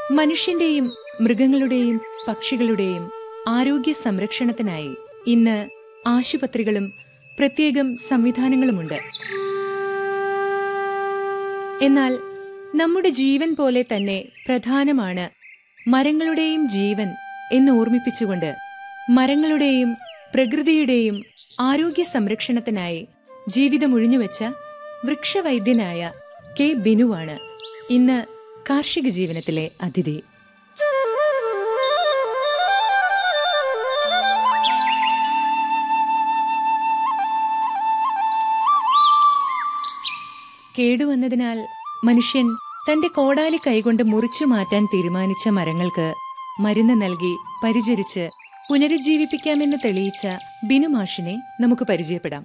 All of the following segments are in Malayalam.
മനുഷ്യന്റെയും മൃഗങ്ങളുടെയും പക്ഷികളുടെയും ആരോഗ്യ സംരക്ഷണത്തിനായി ഇന്ന് ആശുപത്രികളും പ്രത്യേകം സംവിധാനങ്ങളുമുണ്ട് എന്നാൽ നമ്മുടെ ജീവൻ പോലെ തന്നെ പ്രധാനമാണ് മരങ്ങളുടെയും ജീവൻ എന്ന് ഓർമ്മിപ്പിച്ചുകൊണ്ട് മരങ്ങളുടെയും പ്രകൃതിയുടെയും ആരോഗ്യ സംരക്ഷണത്തിനായി ജീവിതമൊഴിഞ്ഞുവെച്ച വൃക്ഷവൈദ്യനായ കെ ബിനുവാണ് ഇന്ന് കാർഷിക ജീവനത്തിലെ അതിഥി കേടുവന്നതിനാൽ മനുഷ്യൻ തന്റെ കോടാലി കൈകൊണ്ട് മുറിച്ചു മാറ്റാൻ തീരുമാനിച്ച മരങ്ങൾക്ക് മരുന്ന് നൽകി പരിചരിച്ച് പുനരുജ്ജീവിപ്പിക്കാമെന്ന് തെളിയിച്ച ബിനു മാഷിനെ നമുക്ക് പരിചയപ്പെടാം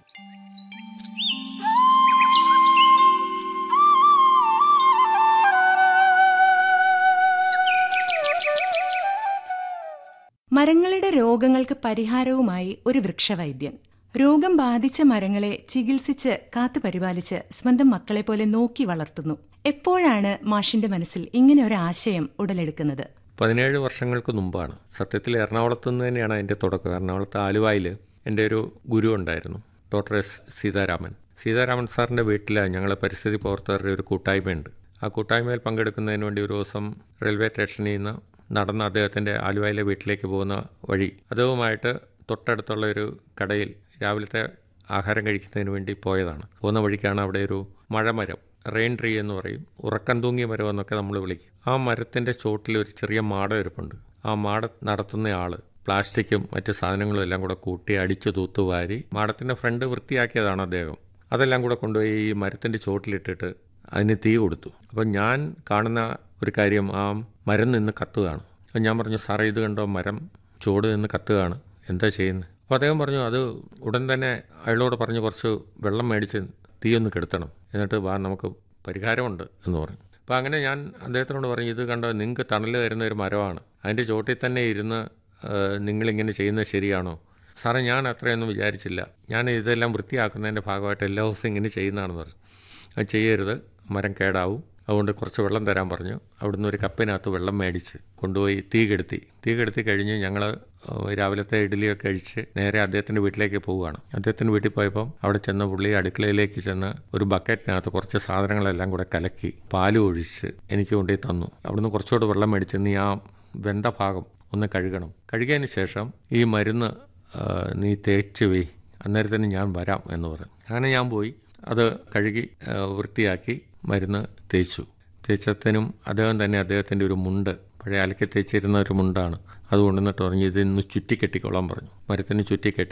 മരങ്ങളുടെ രോഗങ്ങൾക്ക് പരിഹാരവുമായി ഒരു വൃക്ഷവൈദ്യൻ രോഗം ബാധിച്ച മരങ്ങളെ ചികിത്സിച്ച് കാത്തുപരിപാലിച്ച് സ്വന്തം മക്കളെ പോലെ നോക്കി വളർത്തുന്നു എപ്പോഴാണ് മാഷിന്റെ മനസ്സിൽ ഇങ്ങനെ ഒരു ആശയം ഉടലെടുക്കുന്നത് പതിനേഴ് വർഷങ്ങൾക്ക് മുമ്പാണ് സത്യത്തിൽ എറണാകുളത്ത് നിന്ന് തന്നെയാണ് അതിൻ്റെ തുടക്കം എറണാകുളത്ത് ആലുവായിൽ എൻ്റെ ഒരു ഗുരു ഉണ്ടായിരുന്നു ഡോക്ടർ എസ് സീതാരാമൻ സീതാരാമൻ സാറിൻ്റെ വീട്ടിൽ ഞങ്ങൾ പരിസ്ഥിതി പ്രവർത്തകരുടെ ഒരു കൂട്ടായ്മയുണ്ട് ആ കൂട്ടായ്മയിൽ പങ്കെടുക്കുന്നതിന് വേണ്ടി ഒരു ദിവസം റെയിൽവേ സ്റ്റേഷനിൽ നിന്ന് നടന്ന് അദ്ദേഹത്തിൻ്റെ ആലുവയിലെ വീട്ടിലേക്ക് പോകുന്ന വഴി അദ്ദേഹവുമായിട്ട് തൊട്ടടുത്തുള്ള ഒരു കടയിൽ രാവിലത്തെ ആഹാരം കഴിക്കുന്നതിന് വേണ്ടി പോയതാണ് പോകുന്ന വഴിക്കാണ് അവിടെ ഒരു മഴമരം റെയിൻ ട്രീ എന്ന് പറയും ഉറക്കം തൂങ്ങിയ മരം എന്നൊക്കെ നമ്മൾ വിളിക്കും ആ മരത്തിൻ്റെ ചോട്ടിൽ ഒരു ചെറിയ മാട ഇരിപ്പുണ്ട് ആ മാട നടത്തുന്ന ആള് പ്ലാസ്റ്റിക്കും മറ്റ് സാധനങ്ങളും എല്ലാം കൂടെ കൂട്ടി അടിച്ചു തൂത്തുവാരി മാടത്തിൻ്റെ ഫ്രണ്ട് വൃത്തിയാക്കിയതാണ് അദ്ദേഹം അതെല്ലാം കൂടെ കൊണ്ടുപോയി ഈ മരത്തിൻ്റെ ചോട്ടിലിട്ടിട്ട് അതിന് തീ കൊടുത്തു അപ്പം ഞാൻ കാണുന്ന ഒരു കാര്യം ആ മരം നിന്ന് കത്തുകയാണ് അപ്പം ഞാൻ പറഞ്ഞു സാറേ ഇത് കണ്ടോ മരം ചൂട് നിന്ന് കത്തുകയാണ് എന്താ ചെയ്യുന്നത് അപ്പോൾ അദ്ദേഹം പറഞ്ഞു അത് ഉടൻ തന്നെ അയാളോട് പറഞ്ഞ് കുറച്ച് വെള്ളം മേടിച്ച് തീ ഒന്ന് കെടുത്തണം എന്നിട്ട് വാ നമുക്ക് പരിഹാരമുണ്ട് എന്ന് പറഞ്ഞു അപ്പോൾ അങ്ങനെ ഞാൻ അദ്ദേഹത്തിനോട് പറഞ്ഞു ഇത് കണ്ടോ നിങ്ങൾക്ക് തണൽ തരുന്ന ഒരു മരമാണ് അതിൻ്റെ ചോട്ടിൽ തന്നെ ഇരുന്ന് നിങ്ങളിങ്ങനെ ചെയ്യുന്നത് ശരിയാണോ സാറേ ഞാൻ അത്രയൊന്നും വിചാരിച്ചില്ല ഞാൻ ഇതെല്ലാം വൃത്തിയാക്കുന്നതിൻ്റെ ഭാഗമായിട്ട് എല്ലാ ദിവസവും ഇങ്ങനെ ചെയ്യുന്നതാണെന്ന് പറഞ്ഞു അത് ചെയ്യരുത് മരം കേടാവും അതുകൊണ്ട് കുറച്ച് വെള്ളം തരാൻ പറഞ്ഞു അവിടുന്ന് ഒരു കപ്പിനകത്ത് വെള്ളം മേടിച്ച് കൊണ്ടുപോയി തീ കെടുത്തി തീ കെടുത്തി കഴിഞ്ഞ് ഞങ്ങൾ രാവിലത്തെ ഇഡ്ഡലിയൊക്കെ കഴിച്ച് നേരെ അദ്ദേഹത്തിൻ്റെ വീട്ടിലേക്ക് പോവുകയാണ് അദ്ദേഹത്തിൻ്റെ വീട്ടിൽ പോയപ്പം അവിടെ ചെന്ന പുള്ളി അടുക്കളയിലേക്ക് ചെന്ന് ഒരു ബക്കറ്റിനകത്ത് കുറച്ച് സാധനങ്ങളെല്ലാം കൂടെ കലക്കി പാല് ഒഴിച്ച് എനിക്ക് കൊണ്ടുപോയി തന്നു അവിടുന്ന് കുറച്ചുകൂടെ വെള്ളം മേടിച്ച് നീ ആ വെന്ത ഭാഗം ഒന്ന് കഴുകണം കഴുകിയതിന് ശേഷം ഈ മരുന്ന് നീ തേച്ച് വെയ് അന്നേരത്തിന് ഞാൻ വരാം എന്ന് പറഞ്ഞു അങ്ങനെ ഞാൻ പോയി അത് കഴുകി വൃത്തിയാക്കി മരുന്ന് തേച്ചു തേച്ചത്തിനും അദ്ദേഹം തന്നെ അദ്ദേഹത്തിൻ്റെ ഒരു മുണ്ട് പഴയ അലക്കി തേച്ചിരുന്ന ഒരു മുണ്ടാണ് അത് കൊണ്ടുവന്നിട്ട് പറഞ്ഞു ഇതിന്ന് ചുറ്റിക്കെട്ടിക്കോളാൻ പറഞ്ഞു മരത്തിന് ചുറ്റിക്കെട്ടി